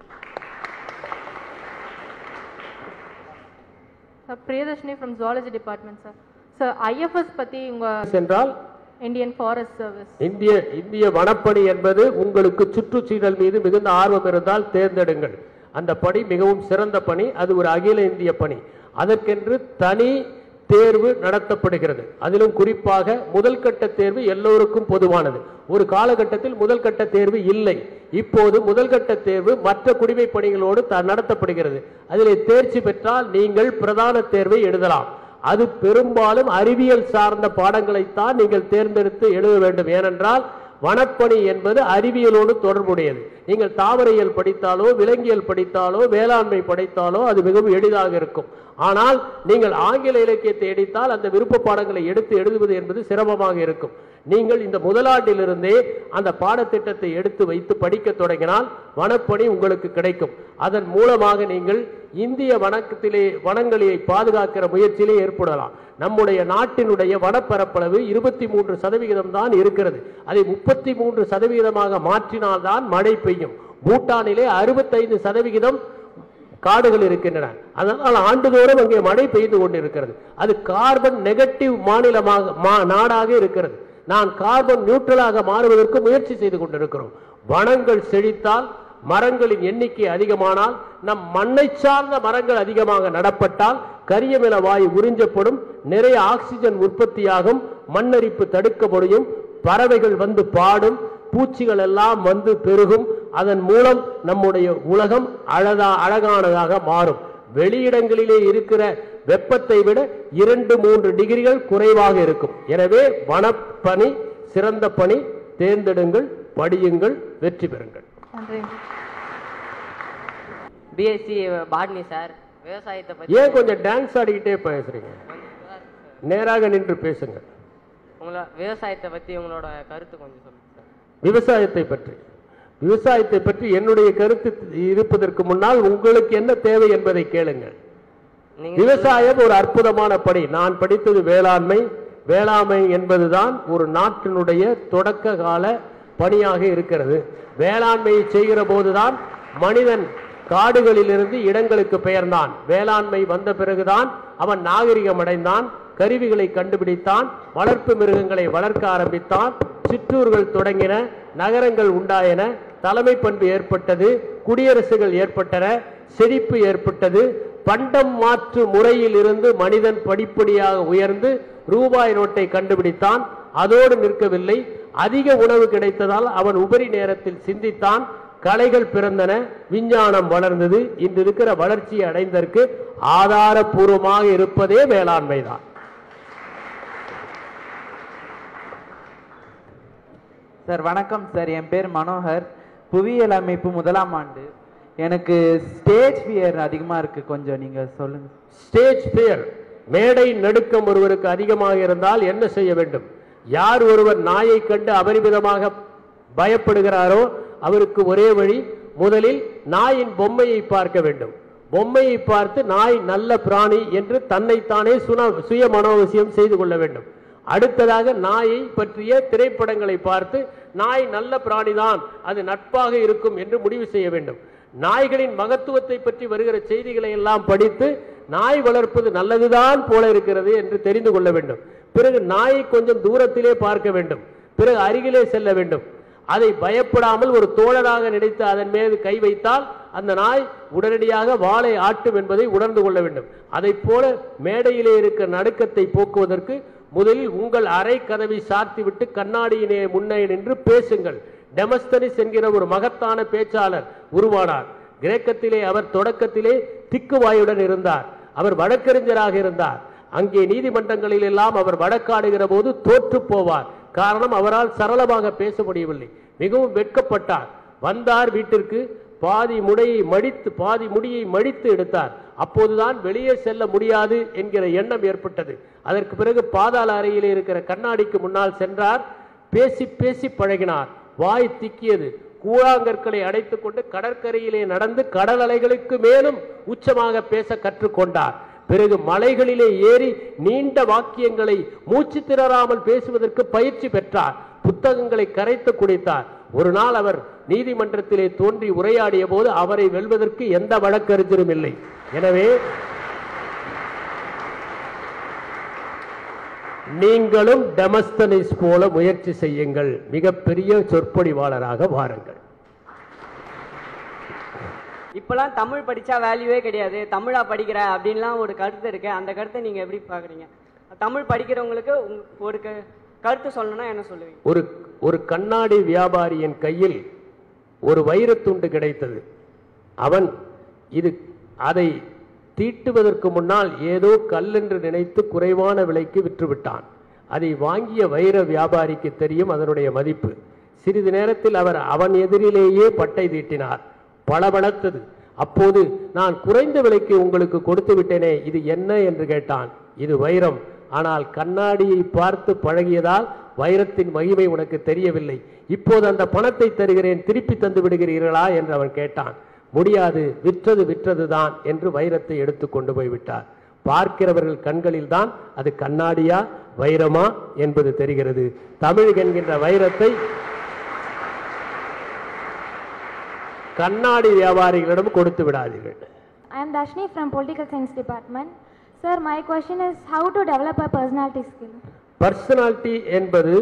sir Priyadarshini from zoology department sir sir IFS பற்றி உங்கள் என்றால் இந்தியன் ஃபாரஸ்ட் சர்வீஸ் இந்திய இந்திய வனப்பணி என்பது உங்களுக்கு சுற்றுச்சூழல் மீது மிகுந்த ஆர்வம் இருந்தால் தேர்ந்தெடுங்கள் அந்த பணி மிகவும் சிறந்த பணி அது ஒரு அகில இந்திய பணி அதற்கென்று தனி தேர்வு நடத்தப்படுகிறது அதிலும் குறிப்பாக முதல் கட்ட தேர்வு எல்லோருக்கும் பொதுவானது ஒரு காலகட்டத்தில் முதல் கட்ட தேர்வு இல்லை இப்போது முதல் கட்ட தேர்வு மற்ற குடிமை பணிகளோடு த- நடத்தப்படுகிறது அதிலே தேர்ச்சி பெற்றால் நீங்கள் பிரதான தேர்வை எழுதலாம் அது பெரும்பாலும் அறிவியல் சார்ந்த பாடங்களைத்தான் நீங்கள் தேர்ந்தெடுத்து எழுத வேண்டும் ஏனென்றால் வனப்பணி என்பது அறிவியலோடு தொடர்புடையது நீங்கள் தாவரையியல் படித்தாலோ விலங்கியல் படித்தாலோ வேளாண்மை படித்தாலோ அது மிகவும் எளிதாக இருக்கும் ஆனால் நீங்கள் ஆங்கில இலக்கியத்தை எடுத்தால் அந்த விருப்ப பாடங்களை எடுத்து எழுதுவது என்பது சிரமமாக இருக்கும் நீங்கள் இந்த முதலாண்டிலிருந்தே அந்த பாடத்திட்டத்தை எடுத்து வைத்து படிக்க தொடங்கினால் வனப்பணி உங்களுக்கு கிடைக்கும் அதன் மூலமாக நீங்கள் இந்திய வனத்திலே வனங்களை பாதுகாக்கிற முயற்சியிலே ஏற்படலாம் நம்முடைய நாட்டினுடைய வனப்பரப்பளவு இருபத்தி மூன்று சதவிகிதம் தான் இருக்கிறது அதை முப்பத்தி மூன்று சதவிகிதமாக மாற்றினால்தான் மழை பெய்யும் பூட்டானிலே அறுபத்தைந்து சதவிகிதம் காடுகள் இருக்கின்றன அதனால் ஆண்டுதோறும் அங்கே மழை பெய்து கொண்டிருக்கிறது அது கார்பன் நெகட்டிவ் மாநிலமாக மா- நாடாக இருக்கிறது நான் கார்பன் நியூட்ரலாக மாறுவதற்கு முயற்சி செய்து கொண்டிருக்கிறோம் வனங்கள் செழித்தால் மரங்களின் எண்ணிக்கை அதிகமானால் நம் மண்ணை சார்ந்த மரங்கள் அதிகமாக நடப்பட்டால் கரியமில வாயு உறிஞ்சப்படும் நிறைய ஆக்சிஜன் உற்பத்தியாகும் மண்ணரிப்பு தடுக்க முடியும் பறவைகள் வந்து பாடும் பூச்சிகள் எல்லாம் வந்து பெருகும் அதன் மூலம் நம்முடைய உலகம் அழகா அழகானதாக மாறும் வெளியிடங்களிலே இருக்கிற வெப்பத்தை விட இரண்டு மூன்று டிகிரிகள் குறைவாக இருக்கும் எனவே வனப்பணி சிறந்த பணி தேர்ந்தெடுங்கள் படியுங்கள் வெற்றி பெறுங்கள் பிஎஸ்சி பாட்னி சார் விவசாயத்தை பத்தி ஏன் கொஞ்சம் டான்ஸ் ஆடிக்கிட்டே பேசுறீங்க நேராக நின்று பேசுங்க உங்களோட விவசாயத்தை பத்தி உங்களோட கருத்து கொஞ்சம் சொல்லுங்க சார் விவசாயத்தை பற்றி விவசாயத்தை பற்றி என்னுடைய கருத்து இருப்பதற்கு முன்னால் உங்களுக்கு என்ன தேவை என்பதை கேளுங்கள் விவசாயம் ஒரு அற்புதமான பணி நான் படித்தது வேளாண்மை வேளாண்மை என்பதுதான் ஒரு நாட்டினுடைய தொடக்க கால பணியாக இருக்கிறது வேளாண்மையை செய்கிற போதுதான் மனிதன் காடுகளிலிருந்து இடங்களுக்கு பெயர்ந்தான் வேளாண்மை வந்த பிறகுதான் அவன் நாகரிகம் அடைந்தான் கருவிகளை கண்டுபிடித்தான் வளர்ப்பு மிருகங்களை வளர்க்க ஆரம்பித்தான் சிற்றூர்கள் தொடங்கின நகரங்கள் உண்டாயின தலைமை பண்பு ஏற்பட்டது குடியரசுகள் ஏற்பட்டன செழிப்பு ஏற்பட்டது பண்டம் மாற்று முறையில் இருந்து மனிதன் படிப்படியாக உயர்ந்து ரூபாய் நோட்டை கண்டுபிடித்தான் அதோடு நிற்கவில்லை அதிக உணவு கிடைத்ததால் அவன் உபரி நேரத்தில் சிந்தித்தான் கலைகள் பிறந்தன விஞ்ஞானம் வளர்ந்தது இன்று இருக்கிற வளர்ச்சியை அடைந்ததற்கு ஆதாரபூர்வமாக இருப்பதே வேளாண்மை தான் சார் வணக்கம் சார் என் பேர் மனோகர் புவியியல் அமைப்பு முதலாம் ஆண்டு எனக்கு ஸ்டேஜ் ஃபியர் அதிகமாக இருக்கு கொஞ்சம் நீங்க சொல்லுங்க ஸ்டேஜ் பியர் மேடை நடுக்கம் ஒருவருக்கு அதிகமாக இருந்தால் என்ன செய்ய வேண்டும் யார் ஒருவர் நாயை கண்டு அபரிமிதமாக பயப்படுகிறாரோ அவருக்கு ஒரே வழி முதலில் நாயின் பொம்மையை பார்க்க வேண்டும் பொம்மையை பார்த்து நாய் நல்ல பிராணி என்று தன்னைத்தானே சுன சுய மனோவசியம் செய்து கொள்ள வேண்டும் அடுத்ததாக நாயை பற்றிய திரைப்படங்களை பார்த்து நாய் நல்ல பிராணிதான் அது நட்பாக இருக்கும் என்று முடிவு செய்ய வேண்டும் நாய்களின் மகத்துவத்தை பற்றி வருகிற செய்திகளை எல்லாம் படித்து நாய் வளர்ப்பது நல்லதுதான் போல இருக்கிறது என்று தெரிந்து கொள்ள வேண்டும் பிறகு நாயை கொஞ்சம் தூரத்திலே பார்க்க வேண்டும் பிறகு அருகிலே செல்ல வேண்டும் அதை பயப்படாமல் ஒரு தோழராக நினைத்து அதன் மீது கை வைத்தால் அந்த நாய் உடனடியாக வாளை ஆட்டும் என்பதை உணர்ந்து கொள்ள வேண்டும் அதைப் போல மேடையிலே இருக்கிற நடுக்கத்தை போக்குவதற்கு முதலில் உங்கள் அறை கதவை சாத்திவிட்டு கண்ணாடியினே முன்னே நின்று பேசுங்கள் டெமஸ்தனிஸ் என்கிற ஒரு மகத்தான பேச்சாளர் உருவானார் கிரேக்கத்திலே அவர் தொடக்கத்திலே திக்குவாயுடன் இருந்தார் அவர் வழக்கறிஞராக இருந்தார் அங்கே நீதிமன்றங்களில் எல்லாம் அவர் வழக்காடுகிற போது தோற்று போவார் காரணம் அவரால் சரளமாக பேச முடியவில்லை மிகவும் வெட்கப்பட்டார் வந்தார் வீட்டிற்கு பாதி முடையை மடித்து பாதி முடியை மடித்து எடுத்தார் அப்போதுதான் வெளியே செல்ல முடியாது என்கிற எண்ணம் ஏற்பட்டது அதற்கு பிறகு பாதாள அறையிலே இருக்கிற கண்ணாடிக்கு முன்னால் சென்றார் பேசி பேசி பழகினார் வாய் திக்கியது கூழாங்கற்களை அடைத்துக் கொண்டு கடற்கரையிலே நடந்து கடல் அலைகளுக்கு மேலும் உச்சமாக பேச கற்றுக்கொண்டார் பிறகு மலைகளிலே ஏறி நீண்ட வாக்கியங்களை மூச்சு திணறாமல் பேசுவதற்கு பயிற்சி பெற்றார் புத்தகங்களை கரைத்து குடித்தார் ஒரு நாள் அவர் நீதிமன்றத்திலே தோன்றி உரையாடிய போது அவரை வெல்வதற்கு எந்த வழக்கறிஞரும் இல்லை எனவே நீங்களும் டெமஸ்தனிஸ் போல முயற்சி செய்யுங்கள் மிகப்பெரிய சொற்பொழிவாளராக வாருங்கள் இப்போலாம் தமிழ் படித்தா வேல்யூவே கிடையாது தமிழா படிக்கிற அப்படின்லாம் ஒரு கருத்து இருக்கு அந்த கருத்தை நீங்கள் எப்படி பார்க்குறீங்க தமிழ் படிக்கிறவங்களுக்கு உங்க- ஒரு க கருத்து சொல்லணும்னா என்ன சொல்லுவீங்க ஒரு ஒரு கண்ணாடி வியாபாரியின் கையில் ஒரு வைரத்துண்டு கிடைத்தது அவன் இது அதை தீட்டுவதற்கு முன்னால் ஏதோ கல் என்று நினைத்து குறைவான விலைக்கு விற்றுவிட்டான் அதை வாங்கிய வைர வியாபாரிக்கு தெரியும் அதனுடைய மதிப்பு சிறிது நேரத்தில் அவர் அவன் எதிரிலேயே பட்டை தீட்டினார் பளபளத்தது அப்போது நான் குறைந்த விலைக்கு உங்களுக்கு கொடுத்து விட்டேனே இது என்ன என்று கேட்டான் இது வைரம் ஆனால் கண்ணாடியை பார்த்து பழகியதால் வைரத்தின் மகிமை உனக்கு தெரியவில்லை இப்போது அந்த பணத்தை தருகிறேன் திருப்பி தந்து விடுகிறீர்களா என்று அவன் கேட்டான் முடியாது விற்றது விற்றதுதான் என்று வைரத்தை எடுத்து கொண்டு போய் விட்டார் பார்க்கிறவர்கள் கண்களில் தான் அது கண்ணாடியா வைரமா என்பது தெரிகிறது தமிழ் என்கின்ற வைரத்தை கண்ணாடி வியாபாரிகளிடம் கொடுத்து விடாதீர்கள் I am Dashni from Political Science Department. Sir, my question is how to develop a personality skill? Personality என்பது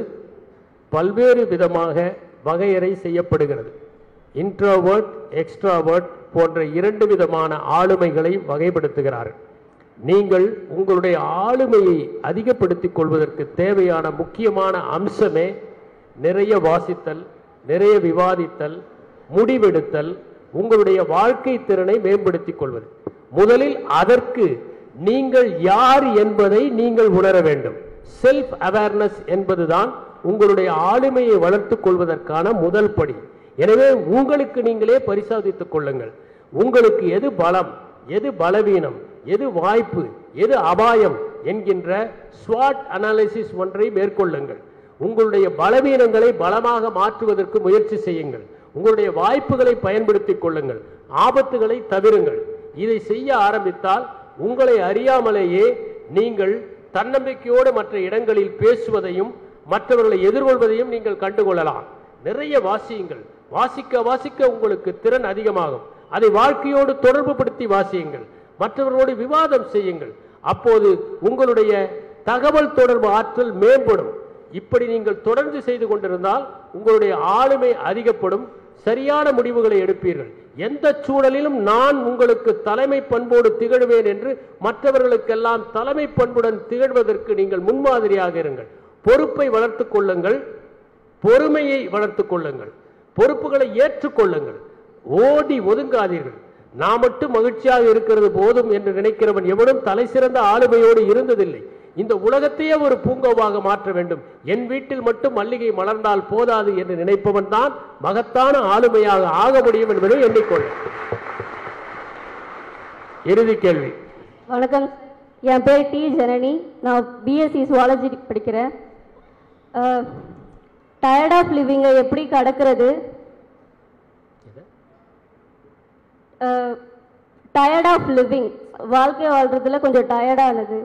பல்வேறு விதமாக வகையறை செய்யப்படுகிறது இன்ட்ரோவர்ட் எக்ஸ்ட்ராவர்ட் போன்ற இரண்டு விதமான ஆளுமைகளை வகைப்படுத்துகிறார்கள் நீங்கள் உங்களுடைய ஆளுமையை அதிகப்படுத்திக் கொள்வதற்கு தேவையான முக்கியமான அம்சமே நிறைய வாசித்தல் நிறைய விவாதித்தல் முடிவெடுத்தல் உங்களுடைய வாழ்க்கை திறனை மேம்படுத்திக் கொள்வது முதலில் அதற்கு நீங்கள் யார் என்பதை நீங்கள் உணர வேண்டும் செல்ஃப் அவேர்னஸ் என்பதுதான் உங்களுடைய ஆளுமையை வளர்த்துக் கொள்வதற்கான முதல் படி எனவே உங்களுக்கு நீங்களே பரிசோதித்துக் கொள்ளுங்கள் உங்களுக்கு எது பலம் எது பலவீனம் எது வாய்ப்பு எது அபாயம் என்கின்ற ஸ்வாட் அனாலிசிஸ் ஒன்றை மேற்கொள்ளுங்கள் உங்களுடைய பலவீனங்களை பலமாக மாற்றுவதற்கு முயற்சி செய்யுங்கள் உங்களுடைய வாய்ப்புகளை பயன்படுத்திக் கொள்ளுங்கள் ஆபத்துகளை தவிருங்கள் இதை செய்ய ஆரம்பித்தால் உங்களை அறியாமலேயே நீங்கள் தன்னம்பிக்கையோடு மற்ற இடங்களில் பேசுவதையும் மற்றவர்களை எதிர்கொள்வதையும் நீங்கள் கண்டுகொள்ளலாம் நிறைய வாசியுங்கள் வாசிக்க வாசிக்க உங்களுக்கு திறன் அதிகமாகும் அதை வாழ்க்கையோடு தொடர்புபடுத்தி வாசியுங்கள் மற்றவர்களோடு விவாதம் செய்யுங்கள் அப்போது உங்களுடைய தகவல் தொடர்பு ஆற்றல் மேம்படும் இப்படி நீங்கள் தொடர்ந்து செய்து கொண்டிருந்தால் உங்களுடைய ஆளுமை அதிகப்படும் சரியான முடிவுகளை எடுப்பீர்கள் எந்த சூழலிலும் நான் உங்களுக்கு தலைமை பண்போடு திகழ்வேன் என்று மற்றவர்களுக்கெல்லாம் தலைமை பண்புடன் திகழ்வதற்கு நீங்கள் முன்மாதிரியாக இருங்கள் பொறுப்பை வளர்த்துக் கொள்ளுங்கள் பொறுமையை வளர்த்துக் கொள்ளுங்கள் பொறுப்புகளை ஏற்றுக்கொள்ளுங்கள் ஓடி ஒதுங்காதீர்கள் நான் மட்டும் மகிழ்ச்சியாக இருக்கிறது போதும் என்று நினைக்கிறவன் எவனும் தலை சிறந்த ஆளுமையோடு இருந்ததில்லை இந்த உலகத்தையே ஒரு பூங்காவாக மாற்ற வேண்டும் என் வீட்டில் மட்டும் மல்லிகை மலர்ந்தால் போதாது என்று நினைப்பவன் தான் மகத்தான ஆளுமையாக ஆக முடியும் என்பதை எண்ணிக்கொள் இறுதி கேள்வி வணக்கம் என் பேர் டி ஜனனி நான் பிஎஸ்சி சுவாலஜி படிக்கிறேன் டயர்ட் ஆஃப் லிவிங்கை எப்படி கடக்கிறது டயர்ட் ஆஃப் லிவிங் வாழ்க்கை வாழ்றதுல கொஞ்சம் டயர்டானது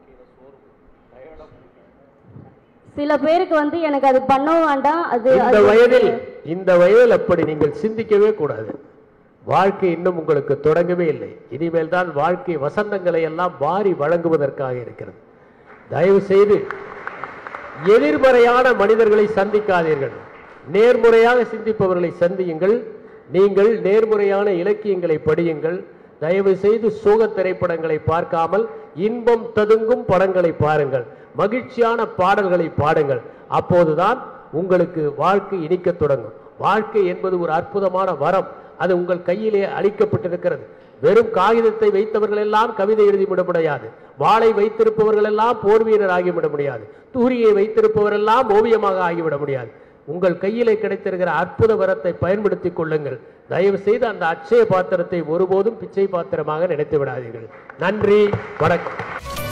சில பேருக்கு வந்து எனக்கு அது பண்ணவும் வேண்டாம் அது இந்த அது- வயதில் இந்த வயதில் அப்படி நீங்கள் சிந்திக்கவே கூடாது வாழ்க்கை இன்னும் உங்களுக்கு தொடங்கவே இல்லை இனிமேல் தான் வாழ்க்கை வசந்தங்களை எல்லாம் வாரி வழங்குவதற்காக இருக்கிறது தயவு செய்து எதிர்மறையான மனிதர்களை சந்திக்காதீர்கள் நேர்முறையாக சிந்திப்பவர்களை சந்தியுங்கள் நீங்கள் நேர்முறையான இலக்கியங்களை படியுங்கள் தயவு செய்து சோக திரைப்படங்களை பார்க்காமல் இன்பம் ததுங்கும் படங்களை பாருங்கள் மகிழ்ச்சியான பாடல்களை பாடுங்கள் அப்போதுதான் உங்களுக்கு வாழ்க்கை இனிக்கத் தொடங்கும் வாழ்க்கை என்பது ஒரு அற்புதமான வரம் அது உங்கள் கையிலே அளிக்கப்பட்டிருக்கிறது வெறும் காகிதத்தை வைத்தவர்கள் எல்லாம் கவிதை எழுதி விட முடியாது வாளை வைத்திருப்பவர்கள் எல்லாம் போர் வீரர் ஆகிவிட முடியாது தூரியை வைத்திருப்பவர் எல்லாம் ஓவியமாக ஆகிவிட முடியாது உங்கள் கையிலே கிடைத்திருக்கிற அற்புத வரத்தை பயன்படுத்திக் கொள்ளுங்கள் தயவு செய்து அந்த அட்சய பாத்திரத்தை ஒருபோதும் பிச்சை பாத்திரமாக நினைத்து விடாதீர்கள் நன்றி வணக்கம்